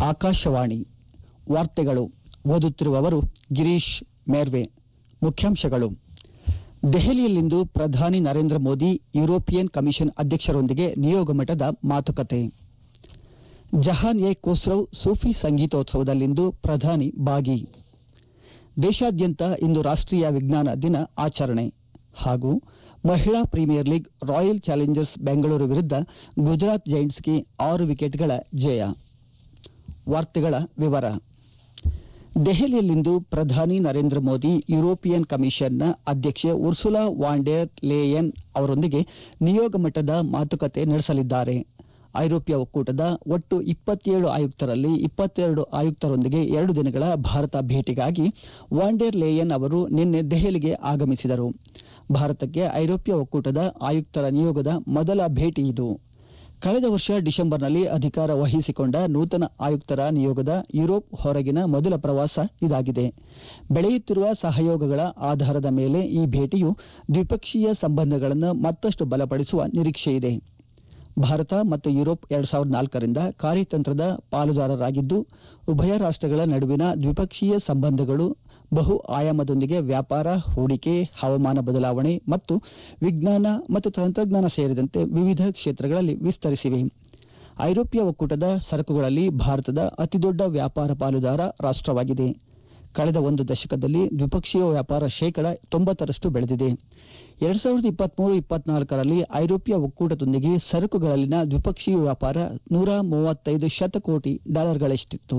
ಆಕಾಶವಾಣಿ ವಾರ್ತೆಗಳು ಓದುತ್ತಿರುವವರು ಗಿರೀಶ್ ಮೇರ್ವೆ ಮುಖ್ಯಾಂಶಗಳು ದೆಹಲಿಯಲ್ಲಿಂದು ಪ್ರಧಾನಿ ನರೇಂದ್ರ ಮೋದಿ ಯುರೋಪಿಯನ್ ಕಮಿಷನ್ ಅಧ್ಯಕ್ಷರೊಂದಿಗೆ ನಿಯೋಗ ಮಟ್ಟದ ಮಾತುಕತೆ ಜಹಾನ್ ಎ ಖುಸ್ರೌ ಸೂಫಿ ಸಂಗೀತೋತ್ಸವದಲ್ಲಿಂದು ಪ್ರಧಾನಿ ಭಾಗಿ ದೇಶಾದ್ಯಂತ ಇಂದು ರಾಷ್ಟೀಯ ವಿಜ್ಞಾನ ದಿನ ಆಚರಣೆ ಹಾಗೂ ಮಹಿಳಾ premier league royal challengers Bengaluru ವಿರುದ್ಧ ಗುಜರಾತ್ ಜೈಂಟ್ಸ್ಗೆ ಆರು ವಿಕೆಟ್ಗಳ ಜಯ ವಾರ್ತೆಗಳ ವಿವರ ದೆಹಲಿಯಲ್ಲಿಂದು ಪ್ರಧಾನಿ ನರೇಂದ್ರ ಮೋದಿ ಯುರೋಪಿಯನ್ ಕಮಿಷನ್ನ ಅಧ್ಯಕ್ಷೆ ಉರ್ಸುಲಾ ವಾಂಡೆರ್ ಲೇಯನ್ ಅವರೊಂದಿಗೆ ನಿಯೋಗ ಮಟ್ಟದ ಮಾತುಕತೆ ನಡೆಸಲಿದ್ದಾರೆ ಐರೋಪ್ಯ ಒಕ್ಕೂಟದ ಒಟ್ಟು ಇಪ್ಪತ್ತೇಳು ಆಯುಕ್ತರಲ್ಲಿ ಇಪ್ಪತ್ತೆರಡು ಆಯುಕ್ತರೊಂದಿಗೆ ಎರಡು ದಿನಗಳ ಭಾರತ ಭೇಟಿಗಾಗಿ ವಾಂಡೆರ್ ಲೇಯನ್ ಅವರು ನಿನ್ನೆ ದೆಹಲಿಗೆ ಆಗಮಿಸಿದರು ಭಾರತಕ್ಕೆ ಐರೋಪ್ಯ ಒಕ್ಕೂಟದ ಆಯುಕ್ತರ ನಿಯೋಗದ ಮೊದಲ ಭೇಟಿ ಇದು ಕಳೆದ ವರ್ಷ ಡಿಸೆಂಬರ್ನಲ್ಲಿ ಅಧಿಕಾರ ವಹಿಸಿಕೊಂಡ ನೂತನ ಆಯುಕ್ತರ ನಿಯೋಗದ ಯುರೋಪ್ ಹೊರಗಿನ ಮೊದಲ ಪ್ರವಾಸ ಇದಾಗಿದೆ ಬೆಳೆಯುತ್ತಿರುವ ಸಹಯೋಗಗಳ ಆಧಾರದ ಮೇಲೆ ಈ ಭೇಟಿಯು ದ್ವಿಪಕ್ಷೀಯ ಸಂಬಂಧಗಳನ್ನು ಮತ್ತಷ್ಟು ಬಲಪಡಿಸುವ ನಿರೀಕ್ಷೆಯಿದೆ ಭಾರತ ಮತ್ತು ಯುರೋಪ್ ಎರಡ್ ಸಾವಿರದ ನಾಲ್ಕರಿಂದ ಕಾರ್ಯತಂತ್ರದ ಪಾಲುದಾರರಾಗಿದ್ದು ಉಭಯ ರಾಷ್ಟಗಳ ನಡುವಿನ ದ್ವಿಪಕ್ಷೀಯ ಸಂಬಂಧಗಳು ಬಹು ಆಯಾಮದೊಂದಿಗೆ ವ್ಯಾಪಾರ ಹೂಡಿಕೆ ಹವಾಮಾನ ಬದಲಾವಣೆ ಮತ್ತು ವಿಜ್ಞಾನ ಮತ್ತು ತಂತ್ರಜ್ಞಾನ ಸೇರಿದಂತೆ ವಿವಿಧ ಕ್ಷೇತ್ರಗಳಲ್ಲಿ ವಿಸ್ತರಿಸಿವೆ ಐರೋಪ್ಯ ಒಕ್ಕೂಟದ ಸರಕುಗಳಲ್ಲಿ ಭಾರತದ ಅತಿದೊಡ್ಡ ವ್ಯಾಪಾರ ಪಾಲುದಾರ ರಾಷ್ಟವಾಗಿದೆ ಕಳೆದ ಒಂದು ದಶಕದಲ್ಲಿ ದ್ವಿಪಕ್ಷೀಯ ವ್ಯಾಪಾರ ಶೇಕಡ ತೊಂಬತ್ತರಷ್ಟು ಬೆಳೆದಿದೆ ಎರಡ್ ಸಾವಿರದ ಇಪ್ಪತ್ಮೂರು ಇಪ್ಪತ್ನಾಲ್ಕರಲ್ಲಿ ಐರೋಪ್ಯ ಒಕ್ಕೂಟದೊಂದಿಗೆ ಸರಕುಗಳಲ್ಲಿನ ದ್ವಿಪಕ್ಷೀಯ ವ್ಯಾಪಾರ ನೂರ ಮೂವತ್ತೈದು ಶತಕೋಟಿ ಡಾಲರ್ಗಳಷ್ಟಿತ್ತು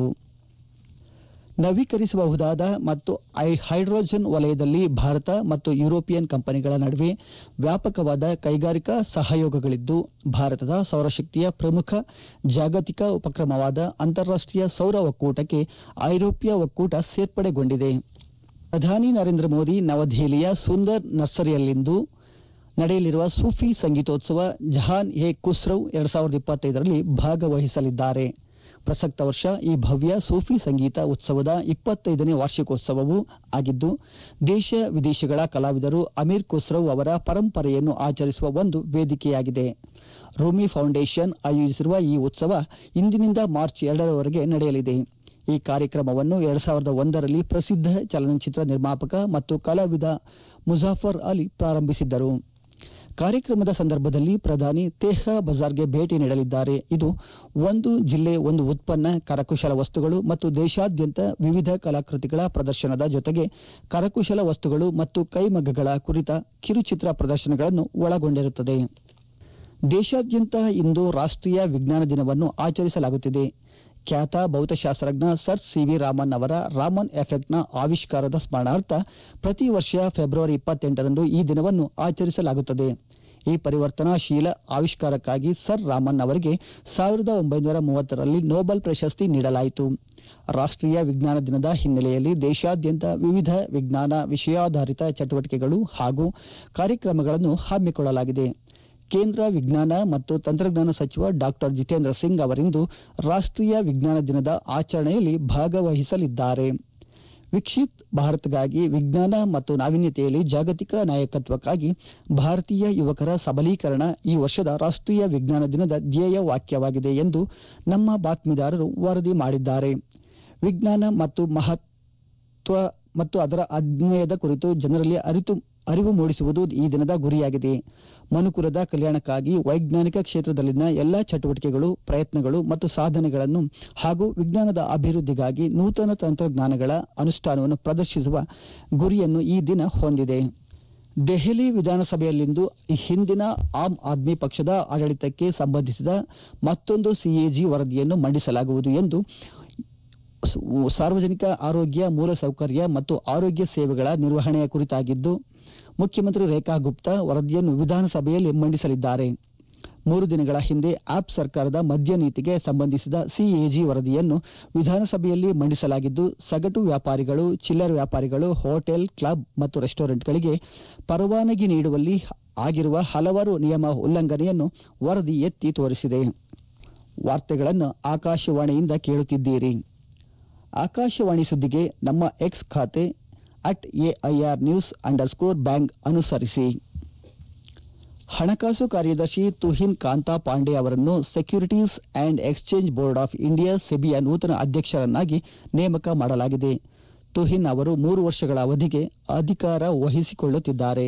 ನವೀಕರಿಸಬಹುದಾದ ಮತ್ತು ಹೈಡ್ರೋಜನ್ ವಲಯದಲ್ಲಿ ಭಾರತ ಮತ್ತು ಯುರೋಪಿಯನ್ ಕಂಪನಿಗಳ ನಡುವೆ ವ್ಯಾಪಕವಾದ ಕೈಗಾರಿಕಾ ಸಹಯೋಗಗಳಿದ್ದು ಭಾರತದ ಸೌರಶಕ್ತಿಯ ಪ್ರಮುಖ ಜಾಗತಿಕ ಉಪಕ್ರಮವಾದ ಅಂತಾರಾಷ್ಟೀಯ ಸೌರ ಒಕ್ಕೂಟಕ್ಕೆ ಐರೋಪ್ಯ ಒಕ್ಕೂಟ ಸೇರ್ಪಡೆಗೊಂಡಿದೆ ಪ್ರಧಾನಿ ನರೇಂದ್ರ ಮೋದಿ ನವದೆಹಲಿಯ ಸುಂದರ್ ನರ್ಸರಿಯಲ್ಲಿಂದು ನಡೆಯಲಿರುವ ಸೂಫಿ ಸಂಗೀತೋತ್ಸವ ಜಹಾನ್ ಎ ಖುಸ್ರೌ ಎರಡ್ ಸಾವಿರದ ಇಪ್ಪತ್ತೈದರಲ್ಲಿ ಭಾಗವಹಿಸಲಿದ್ದಾರೆ ಪ್ರಸಕ್ತ ವರ್ಷ ಈ ಭವ್ಯ ಸೂಫಿ ಸಂಗೀತ ಉತ್ಸವದ ಇಪ್ಪತ್ತೈದನೇ ವಾರ್ಷಿಕೋತ್ಸವವೂ ಆಗಿದ್ದು ದೇಶ ವಿದೇಶಗಳ ಕಲಾವಿದರು ಅಮೀರ್ ಖುಸ್ರೌ ಅವರ ಪರಂಪರೆಯನ್ನು ಆಚರಿಸುವ ಒಂದು ವೇದಿಕೆಯಾಗಿದೆ ರೂಮಿ ಫೌಂಡೇಶನ್ ಆಯೋಜಿಸಿರುವ ಈ ಉತ್ಸವ ಇಂದಿನಿಂದ ಮಾರ್ಚ್ ಎರಡರವರೆಗೆ ನಡೆಯಲಿದೆ ಈ ಕಾರ್ಯಕ್ರಮವನ್ನು ಎರಡ್ ಸಾವಿರದ ಒಂದರಲ್ಲಿ ಪ್ರಸಿದ್ಧ ಚಲನಚಿತ್ರ ನಿರ್ಮಾಪಕ ಮತ್ತು ಕಲಾವಿದ ಮುಜಾಫರ್ ಅಲಿ ಪ್ರಾರಂಭಿಸಿದ್ದರು ಕಾರ್ಯಕ್ರಮದ ಸಂದರ್ಭದಲ್ಲಿ ಪ್ರಧಾನಿ ತೇಹಾ ಬಜಾರ್ಗೆ ಭೇಟಿ ನೀಡಲಿದ್ದಾರೆ ಇದು ಒಂದು ಜಿಲ್ಲೆ ಒಂದು ಉತ್ಪನ್ನ ಕರಕುಶಲ ವಸ್ತುಗಳು ಮತ್ತು ದೇಶಾದ್ಯಂತ ವಿವಿಧ ಕಲಾಕೃತಿಗಳ ಪ್ರದರ್ಶನದ ಜೊತೆಗೆ ಕರಕುಶಲ ವಸ್ತುಗಳು ಮತ್ತು ಕೈಮಗ್ಗಗಳ ಕುರಿತ ಕಿರುಚಿತ್ರ ಪ್ರದರ್ಶನಗಳನ್ನು ಒಳಗೊಂಡಿರುತ್ತದೆ ದೇಶಾದ್ಯಂತ ಇಂದು ರಾಷ್ಟೀಯ ವಿಜ್ಞಾನ ದಿನವನ್ನು ಆಚರಿಸಲಾಗುತ್ತಿದೆ ಖ್ಯಾತ ಭೌತಶಾಸ್ತ್ರಜ್ಞ ಸರ್ ಸಿವಿ ರಾಮನ್ ಅವರ ರಾಮನ್ ಎಫೆಕ್ಟ್ನ ಆವಿಷ್ಕಾರದ ಸ್ಮರಣಾರ್ಥ ಪ್ರತಿ ವರ್ಷ ಫೆಬ್ರವರಿ ಇಪ್ಪತ್ತೆಂಟರಂದು ಈ ದಿನವನ್ನು ಆಚರಿಸಲಾಗುತ್ತದೆ ಈ ಪರಿವರ್ತನಾಶೀಲ ಆವಿಷ್ಕಾರಕ್ಕಾಗಿ ಸರ್ ರಾಮನ್ ಅವರಿಗೆ ಸಾವಿರದ ಒಂಬೈನೂರ ಮೂವತ್ತರಲ್ಲಿ ನೊಬೆಲ್ ಪ್ರಶಸ್ತಿ ನೀಡಲಾಯಿತು ರಾಷ್ಟೀಯ ವಿಜ್ಞಾನ ದಿನದ ಹಿನ್ನೆಲೆಯಲ್ಲಿ ದೇಶಾದ್ಯಂತ ವಿವಿಧ ವಿಜ್ಞಾನ ವಿಷಯಾಧಾರಿತ ಚಟುವಟಿಕೆಗಳು ಹಾಗೂ ಕಾರ್ಯಕ್ರಮಗಳನ್ನು ಹಮ್ಮಿಕೊಳ್ಳಲಾಗಿದೆ ಕೇಂದ್ರ ವಿಜ್ಞಾನ ಮತ್ತು ತಂತ್ರಜ್ಞಾನ ಸಚಿವ ಡಾಕ್ಟರ್ ಜಿತೇಂದ್ರ ಸಿಂಗ್ ಅವರಿಂದು ರಾಷ್ಟೀಯ ವಿಜ್ಞಾನ ದಿನದ ಆಚರಣೆಯಲ್ಲಿ ಭಾಗವಹಿಸಲಿದ್ದಾರೆ ವಿಕಸಿತ್ ಭಾರತ್ಗಾಗಿ ವಿಜ್ಞಾನ ಮತ್ತು ನಾವೀನ್ಯತೆಯಲ್ಲಿ ಜಾಗತಿಕ ನಾಯಕತ್ವಕ್ಕಾಗಿ ಭಾರತೀಯ ಯುವಕರ ಸಬಲೀಕರಣ ಈ ವರ್ಷದ ರಾಷ್ಟೀಯ ವಿಜ್ಞಾನ ದಿನದ ಧ್ಯೇಯ ವಾಕ್ಯವಾಗಿದೆ ಎಂದು ನಮ್ಮ ಬಾತ್ಮೀದಾರರು ವರದಿ ಮಾಡಿದ್ದಾರೆ ವಿಜ್ಞಾನ ಮತ್ತು ಮಹತ್ವ ಮತ್ತು ಅದರ ಅನ್ವಯದ ಕುರಿತು ಜನರಲ್ಲಿ ಅರಿತು ಅರಿವು ಮೂಡಿಸುವುದು ಈ ದಿನದ ಗುರಿಯಾಗಿದೆ ಮನುಕುಲದ ಕಲ್ಯಾಣಕ್ಕಾಗಿ ವೈಜ್ಞಾನಿಕ ಕ್ಷೇತ್ರದಲ್ಲಿನ ಎಲ್ಲಾ ಚಟುವಟಿಕೆಗಳು ಪ್ರಯತ್ನಗಳು ಮತ್ತು ಸಾಧನೆಗಳನ್ನು ಹಾಗೂ ವಿಜ್ಞಾನದ ಅಭಿವೃದ್ಧಿಗಾಗಿ ನೂತನ ತಂತ್ರಜ್ಞಾನಗಳ ಅನುಷ್ಠಾನವನ್ನು ಪ್ರದರ್ಶಿಸುವ ಗುರಿಯನ್ನು ಈ ದಿನ ಹೊಂದಿದೆ ದೆಹಲಿ ವಿಧಾನಸಭೆಯಲ್ಲಿಂದು ಹಿಂದಿನ ಆಮ್ ಆದ್ಮಿ ಪಕ್ಷದ ಆಡಳಿತಕ್ಕೆ ಸಂಬಂಧಿಸಿದ ಮತ್ತೊಂದು ಸಿಎಜಿ ವರದಿಯನ್ನು ಮಂಡಿಸಲಾಗುವುದು ಎಂದು ಸಾರ್ವಜನಿಕ ಆರೋಗ್ಯ ಮೂಲಸೌಕರ್ಯ ಮತ್ತು ಆರೋಗ್ಯ ಸೇವೆಗಳ ನಿರ್ವಹಣೆಯ ಕುರಿತಾಗಿದ್ದು ಮುಖ್ಯಮಂತ್ರಿ ರೇಖಾ ಗುಪ್ತಾ ವರದಿಯನ್ನು ವಿಧಾನಸಭೆಯಲ್ಲಿ ಮಂಡಿಸಲಿದ್ದಾರೆ ಮೂರು ದಿನಗಳ ಹಿಂದೆ ಆಪ್ ಸರ್ಕಾರದ ಮದ್ಯ ನೀತಿಗೆ ಸಂಬಂಧಿಸಿದ ಸಿಎಜಿ ವರದಿಯನ್ನು ವಿಧಾನಸಭೆಯಲ್ಲಿ ಮಂಡಿಸಲಾಗಿದ್ದು ಸಗಟು ವ್ಯಾಪಾರಿಗಳು ಚಿಲ್ಲರೆ ವ್ಯಾಪಾರಿಗಳು ಹೋಟೆಲ್ ಕ್ಲಬ್ ಮತ್ತು ರೆಸ್ಟೋರೆಂಟ್ಗಳಿಗೆ ಪರವಾನಗಿ ನೀಡುವಲ್ಲಿ ಆಗಿರುವ ಹಲವಾರು ನಿಯಮ ಉಲ್ಲಂಘನೆಯನ್ನು ವರದಿ ಎತ್ತಿ ತೋರಿಸಿದೆ ವಾರ್ತೆಗಳನ್ನು ಆಕಾಶವಾಣಿಯಿಂದ ಕೇಳುತ್ತಿದ್ದೀರಿ ಆಕಾಶವಾಣಿ ಸುದ್ದಿಗೆ ನಮ್ಮ ಎಕ್ಸ್ ಖಾತೆ at AIR news under score bank ಅನುಸರಿಸಿ ಹಣಕಾಸು ಕಾರ್ಯದರ್ಶಿ ತುಹಿನ್ ಕಾಂತಾ ಪಾಂಡೆ ಅವರನ್ನು securities and exchange board of India ಸೆಬಿಯ ನೂತನ ಅಧ್ಯಕ್ಷರನ್ನಾಗಿ ನೇಮಕ ಮಾಡಲಾಗಿದೆ ತುಹಿನ್ ಅವರು ಮೂರು ವರ್ಷಗಳ ಅವಧಿಗೆ ಅಧಿಕಾರ ವಹಿಸಿಕೊಳ್ಳುತ್ತಿದ್ದಾರೆ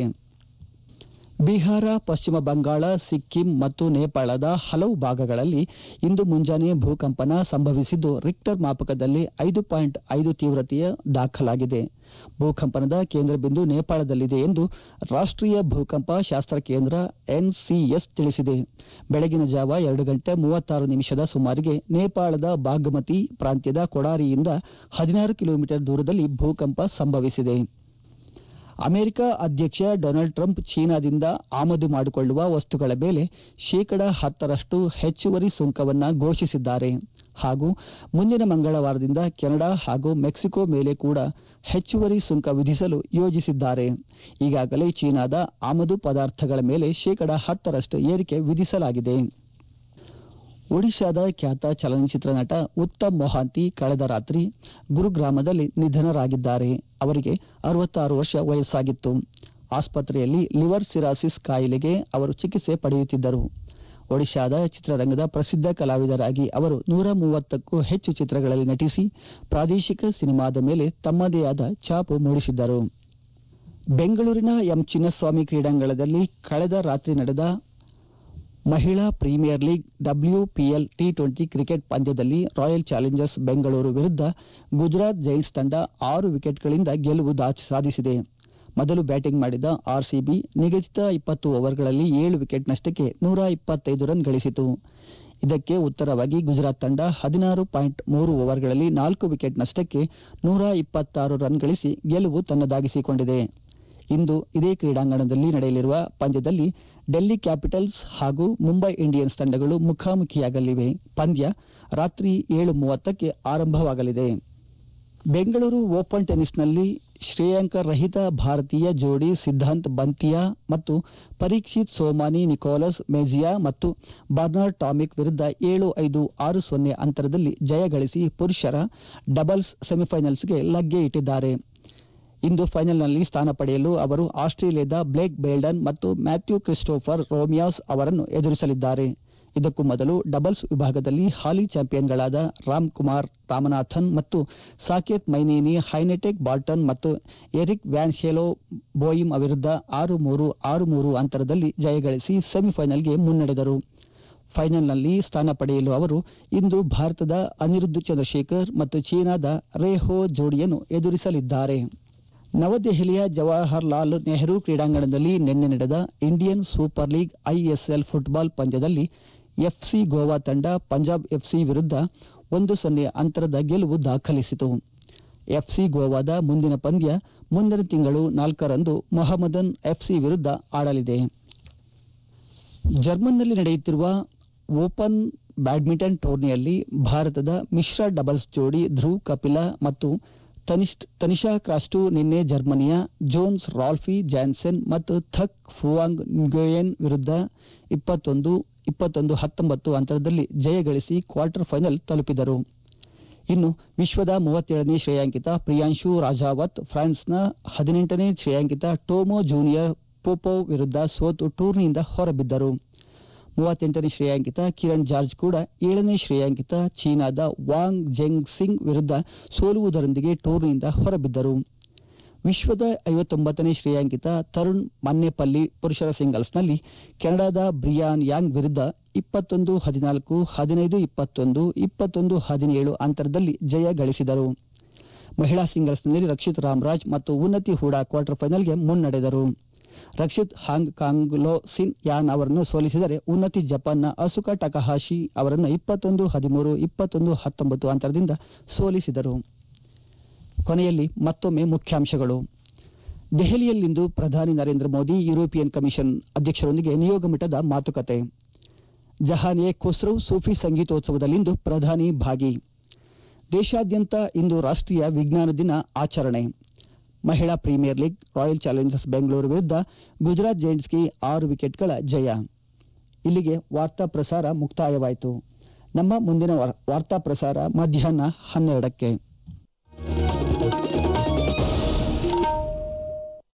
ಬಿಹಾರ ಪಶ್ಚಿಮ ಬಂಗಾಳ ಸಿಕ್ಕಿಂ ಮತ್ತು ನೇಪಾಳದ ಹಲವು ಭಾಗಗಳಲ್ಲಿ ಇಂದು ಮುಂಜಾನೆ ಭೂಕಂಪನ ಸಂಭವಿಸಿದ್ದು ರಿಕ್ಟರ್ ಮಾಪಕದಲ್ಲಿ ಐದು ಪಾಯಿಂಟ್ ಐದು ತೀವ್ರತೆಯ ದಾಖಲಾಗಿದೆ ಭೂಕಂಪನದ ಕೇಂದ್ರ ಬಿಂದು ನೇಪಾಳದಲ್ಲಿದೆ ಎಂದು ರಾಷ್ಟ್ರೀಯ ಭೂಕಂಪ ಶಾಸ್ತ್ರ ಕೇಂದ್ರ ಎನ್ಸಿಎಸ್ ತಿಳಿಸಿದೆ ಬೆಳಗಿನ ಜಾವ ಎರಡು ಗಂಟೆ ಮೂವತ್ತಾರು ನಿಮಿಷದ ಸುಮಾರಿಗೆ ನೇಪಾಳದ ಬಾಗಮತಿ ಪ್ರಾಂತ್ಯದ ಕೊಡಾರಿಯಿಂದ ಹದಿನಾರು ಕಿಲೋಮೀಟರ್ ದೂರದಲ್ಲಿ ಭೂಕಂಪ ಸಂಭವಿಸಿದೆ ಅಮೆರಿಕ ಅಧ್ಯಕ್ಷ ಡೊನಾಲ್ಡ್ ಟ್ರಂಪ್ ಚೀನಾದಿಂದ ಆಮದು ಮಾಡಿಕೊಳ್ಳುವ ವಸ್ತುಗಳ ಮೇಲೆ ಶೇಕಡ ಹತ್ತರಷ್ಟು ಹೆಚ್ಚುವರಿ ಸುಂಕವನ್ನ ಘೋಷಿಸಿದ್ದಾರೆ ಹಾಗೂ ಮುಂದಿನ ಮಂಗಳವಾರದಿಂದ ಕೆನಡಾ ಹಾಗೂ ಮೆಕ್ಸಿಕೋ ಮೇಲೆ ಕೂಡ ಹೆಚ್ಚುವರಿ ಸುಂಕ ವಿಧಿಸಲು ಯೋಜಿಸಿದ್ದಾರೆ ಈಗಾಗಲೇ ಚೀನಾದ ಆಮದು ಪದಾರ್ಥಗಳ ಮೇಲೆ ಶೇಕಡ ಹತ್ತರಷ್ಟು ಏರಿಕೆ ವಿಧಿಸಲಾಗಿದೆ ಒಡಿಶಾದ ಖ್ಯಾತ ಚಲನಚಿತ್ರ ನಟ ಉತ್ತಮ್ ಮೊಹಾಂತಿ ಕಳೆದ ರಾತ್ರಿ ಗುರುಗ್ರಾಮದಲ್ಲಿ ನಿಧನರಾಗಿದ್ದಾರೆ ಅವರಿಗೆ ಅರವತ್ತಾರು ವರ್ಷ ವಯಸ್ಸಾಗಿತ್ತು ಆಸ್ಪತ್ರೆಯಲ್ಲಿ ಲಿವರ್ ಸಿರಾಸಿಸ್ ಕಾಯಿಲೆಗೆ ಅವರು ಚಿಕಿತ್ಸೆ ಪಡೆಯುತ್ತಿದ್ದರು ಒಡಿಶಾದ ಚಿತ್ರರಂಗದ ಪ್ರಸಿದ್ಧ ಕಲಾವಿದರಾಗಿ ಅವರು ನೂರ ಮೂವತ್ತಕ್ಕೂ ಹೆಚ್ಚು ಚಿತ್ರಗಳಲ್ಲಿ ನಟಿಸಿ ಪ್ರಾದೇಶಿಕ ಸಿನಿಮಾದ ಮೇಲೆ ತಮ್ಮದೇ ಆದ ಛಾಪು ಮೂಡಿಸಿದ್ದರು ಬೆಂಗಳೂರಿನ ಎಂ ಚಿನ್ನಸ್ವಾಮಿ ಕ್ರೀಡಾಂಗಣದಲ್ಲಿ ಕಳೆದ ರಾತ್ರಿ ನಡೆದ ಮಹಿಳಾ premier league WPL T twenty cricket ಪಂದ್ಯದಲ್ಲಿ ರಾಯಲ್ ಚಾಲೆಂಜರ್ಸ್ ಬೆಂಗಳೂರು ವಿರುದ್ಧ ಗುಜರಾತ್ ಜೈಂಟ್ಸ್ ತಂಡ ಆರು ವಿಕೆಟ್ಗಳಿಂದ ಗೆಲುವು ದಾಖ ಸಾಧಿಸಿದೆ ಮೊದಲು ಬ್ಯಾಟಿಂಗ್ ಮಾಡಿದ ಆರ್ಸಿಬಿ ನಿಗದಿತ ಇಪ್ಪತ್ತು ಓವರ್ಗಳಲ್ಲಿ ಏಳು ವಿಕೆಟ್ ನಷ್ಟಕ್ಕೆ ನೂರ ಇಪ್ಪತ್ತೈದು ರನ್ ಗಳಿಸಿತು ಇದಕ್ಕೆ ಉತ್ತರವಾಗಿ ಗುಜರಾತ್ ತಂಡ ಹದಿನಾರು ಪಾಯಿಂಟ್ ಮೂರು ಓವರ್ಗಳಲ್ಲಿ ನಾಲ್ಕು ವಿಕೆಟ್ ನಷ್ಟಕ್ಕೆ ನೂರ ಇಪ್ಪತ್ತಾರು ರನ್ ಗಳಿಸಿ ಗೆಲುವು ತನ್ನದಾಗಿಸಿಕೊಂಡಿದೆ ಇಂದು ಇದೇ ಕ್ರೀಡಾಂಗಣದಲ್ಲಿ ನಡೆಯಲಿರುವ ಪಂದ್ಯದಲ್ಲಿ ಡೆಲ್ಲಿ ಕ್ಯಾಪಿಟಲ್ಸ್ ಹಾಗೂ ಮುಂಬೈ ಇಂಡಿಯನ್ಸ್ ತಂಡಗಳು ಮುಖಾಮುಖಿಯಾಗಲಿವೆ ಪಂದ್ಯ ರಾತ್ರಿ ಏಳು ಮೂವತ್ತಕ್ಕೆ ಆರಂಭವಾಗಲಿದೆ ಬೆಂಗಳೂರು ಓಪನ್ ಟೆನಿಸ್ನಲ್ಲಿ ಶ್ರೇಯಾಂಕ ರಹಿತ ಭಾರತೀಯ ಜೋಡಿ ಸಿದ್ಧಾಂತ್ ಬಂತಿಯಾ ಮತ್ತು ಪರೀಕ್ಷಿತ್ ಸೋಮಾನಿ ನಿಕೋಲಸ್ ಮೆಜಿಯಾ ಮತ್ತು ಬರ್ನಾರ್ಡ್ ಟಾಮಿಕ್ ವಿರುದ್ಧ ಏಳು ಐದು ಆರು ಸೊನ್ನೆ ಅಂತರದಲ್ಲಿ ಜಯ ಗಳಿಸಿ ಪುರುಷರ ಡಬಲ್ಸ್ ಸೆಮಿಫೈನಲ್ಸ್ಗೆ ಲಗ್ಗೆ ಇಟ್ಟಿದ್ದಾರೆ ಇಂದು ಫೈನಲ್ನಲ್ಲಿ ಸ್ಥಾನ ಪಡೆಯಲು ಅವರು ಆಸ್ಟ್ರೇಲಿಯಾದ ಬ್ಲೇಕ್ ಬೇಲ್ಡನ್ ಮತ್ತು ಮ್ಯಾಥ್ಯೂ ಕ್ರಿಸ್ಟೋಫರ್ ರೋಮಿಯಾಸ್ ಅವರನ್ನು ಎದುರಿಸಲಿದ್ದಾರೆ ಇದಕ್ಕೂ ಮೊದಲು ಡಬಲ್ಸ್ ವಿಭಾಗದಲ್ಲಿ ಹಾಲಿ ಚಾಂಪಿಯನ್ಗಳಾದ ರಾಮ್ ಕುಮಾರ್ ರಾಮನಾಥನ್ ಮತ್ತು ಸಾಕೇತ್ ಮೈನೇನಿ ಹೈನೆಟೆಕ್ ಬಾಲ್ಟನ್ ಮತ್ತು ಎರಿಕ್ ವ್ಯಾನ್ ಶೆಲೋ ಬೋಯಿಮ್ ವಿರುದ್ಧ ಆರು ಮೂರು ಆರು ಮೂರು ಅಂತರದಲ್ಲಿ ಜಯಗಳಿಸಿ ಸೆಮಿಫೈನಲ್ಗೆ ಮುನ್ನಡೆದರು ಫೈನಲ್ನಲ್ಲಿ ಸ್ಥಾನ ಪಡೆಯಲು ಅವರು ಇಂದು ಭಾರತದ ಅನಿರುದ್ಧ್ ಚಂದ್ರಶೇಖರ್ ಮತ್ತು ಚೀನಾದ ರೇಹೋ ಜೋಡಿಯನ್ನು ಎದುರಿಸಲಿದ್ದಾರೆ ನವದೆಹಲಿಯ ಜವಾಹರ್ಲಾಲ್ ನೆಹರು ಕ್ರೀಡಾಂಗಣದಲ್ಲಿ ನಿನ್ನೆ ನಡೆದ Indian super league ISL football ಪಂದ್ಯದಲ್ಲಿ ಎಫ್ಸಿ ಗೋವಾ ತಂಡ ಪಂಜಾಬ್ ಎಫ್ಸಿ ವಿರುದ್ಧ ಒಂದು ಸೊನ್ನೆ ಅಂತರದ ಗೆಲುವು ದಾಖಲಿಸಿತು ಎಫ್ಸಿ ಗೋವಾದ ಮುಂದಿನ ಪಂದ್ಯ ಮುಂದಿನ ತಿಂಗಳು ನಾಲ್ಕರಂದು ಮೊಹಮ್ಮದನ್ ಎಫ್ಸಿ ವಿರುದ್ಧ ಆಡಲಿದೆ ಜರ್ಮನ್ನಲ್ಲಿ ನಡೆಯುತ್ತಿರುವ ಓಪನ್ ಬ್ಯಾಡ್ಮಿಂಟನ್ ಟೂರ್ನಿಯಲ್ಲಿ ಭಾರತದ ಮಿಶ್ರ ಡಬಲ್ಸ್ ಜೋಡಿ ಧ್ರುವ್ ಕಪಿಲಾ ಮತ್ತು ತನಿಷ್ಠ್ ತನಿಷಾ ಕ್ರಾಸ್ಟು ನಿನ್ನೆ ಜರ್ಮನಿಯ ಜೋನ್ಸ್ ರಾಲ್ಫಿ ಜಾನ್ಸೆನ್ ಮತ್ತು ಥಕ್ ಫುವಾಂಗ್ ನ್ಗೋಯೆನ್ ವಿರುದ್ಧ ಇಪ್ಪತ್ತೊಂದು ಇಪ್ಪತ್ತೊಂದು ಹತ್ತೊಂಬತ್ತು ಅಂತರದಲ್ಲಿ ಜಯಗಳಿಸಿ ಕ್ವಾರ್ಟರ್ ಫೈನಲ್ ತಲುಪಿದರು ಇನ್ನು ವಿಶ್ವದ ಮೂವತ್ತೇಳನೇ ಶ್ರೇಯಾಂಕಿತ ಪ್ರಿಯಾಂಶು ರಾಜಾವತ್ ಫ್ರಾನ್ಸ್ನ ಹದಿನೆಂಟನೇ ಶ್ರೇಯಾಂಕಿತ ಟೋಮೋ ಜೂನಿಯರ್ ಪೋಪೋವ್ ವಿರುದ್ಧ ಸೋತು ಟೂರ್ನಿಯಿಂದ ಹೊರಬಿದ್ದರು ಮೂವತ್ತೆಂಟನೇ ಶ್ರೇಯಾಂಕಿತ ಕಿರಣ್ ಜಾರ್ಜ್ ಕೂಡ ಏಳನೇ ಶ್ರೇಯಾಂಕಿತ ಚೀನಾದ ವಾಂಗ್ ಜೆಂಗ್ ಸಿಂಗ್ ವಿರುದ್ಧ ಸೋಲುವುದರೊಂದಿಗೆ ಟೂರ್ನಿಯಿಂದ ಹೊರಬಿದ್ದರು ವಿಶ್ವದ ಐವತ್ತೊಂಬತ್ತನೇ ಶ್ರೇಯಾಂಕಿತ ತರುಣ್ ಮನ್ನೆಪಲ್ಲಿ ಪುರುಷರ ಸಿಂಗಲ್ಸ್ನಲ್ಲಿ ಕೆನಡಾದ ಬ್ರಿಯಾನ್ ಯಾಂಗ್ ವಿರುದ್ಧ ಇಪ್ಪತ್ತೊಂದು ಹದಿನಾಲ್ಕು ಹದಿನೈದು ಇಪ್ಪತ್ತೊಂದು ಇಪ್ಪತ್ತೊಂದು ಹದಿನೇಳು ಅಂತರದಲ್ಲಿ ಜಯ ಗಳಿಸಿದರು ಮಹಿಳಾ ಸಿಂಗಲ್ಸ್ನಲ್ಲಿ ರಕ್ಷಿತ್ ರಾಮರಾಜ್ ಮತ್ತು ಉನ್ನತಿ ಹೂಡಾ ಕ್ವಾರ್ಟರ್ ಫೈನಲ್ಗೆ ಮುನ್ನಡೆದರು ರಕ್ಷಿತ್ ಹಾಂಗ್ ಕಾಂಗ್ಲೋ ಸಿನ್ ಯಾನ್ ಅವರನ್ನು ಸೋಲಿಸಿದರೆ ಉನ್ನತಿ ಜಪಾನ್ನ ಅಸುಕಾ ಟಕಹಾಶಿ ಅವರನ್ನು ಇಪ್ಪತ್ತೊಂದು ಹದಿಮೂರು ಇಪ್ಪತ್ತೊಂದು ಹತ್ತೊಂಬತ್ತು ಅಂತರದಿಂದ ಸೋಲಿಸಿದರು ಕೊನೆಯಲ್ಲಿ ಮತ್ತೊಮ್ಮೆ ಮುಖ್ಯಾಂಶಗಳು ದೆಹಲಿಯಲ್ಲಿಂದು ಪ್ರಧಾನಿ ನರೇಂದ್ರ ಮೋದಿ ಯುರೋಪಿಯನ್ ಕಮಿಷನ್ ಅಧ್ಯಕ್ಷರೊಂದಿಗೆ ನಿಯೋಗ ಮಟ್ಟದ ಮಾತುಕತೆ ಜಹಾನ್ ಎ ಖುಸ್ರು ಸೂಫಿ ಸಂಗೀತೋತ್ಸವದಲ್ಲಿಂದು ಪ್ರಧಾನಿ ಭಾಗಿ ದೇಶಾದ್ಯಂತ ಇಂದು ರಾಷ್ಟ್ರೀಯ ವಿಜ್ಞಾನ ದಿನ ಆಚರಣೆ ಮಹಿಳಾ premier league royal challengers Bengaluru ವಿರುದ್ಧ ಗುಜರಾತ್ ಜೈಂಟ್ಸ್ಗೆ ಆರು ವಿಕೆಟ್ಗಳ ಜಯ ಇಲ್ಲಿಗೆ ವಾರ್ತಾ ಪ್ರಸಾರ ಮುಕ್ತಾಯವಾಯಿತು ನಮ್ಮ ಮುಂದಿನ ವಾರ್ತಾ ಪ್ರಸಾರ ಮಧ್ಯಾಹ್ನ ಹನ್ನೆರಡಕ್ಕೆ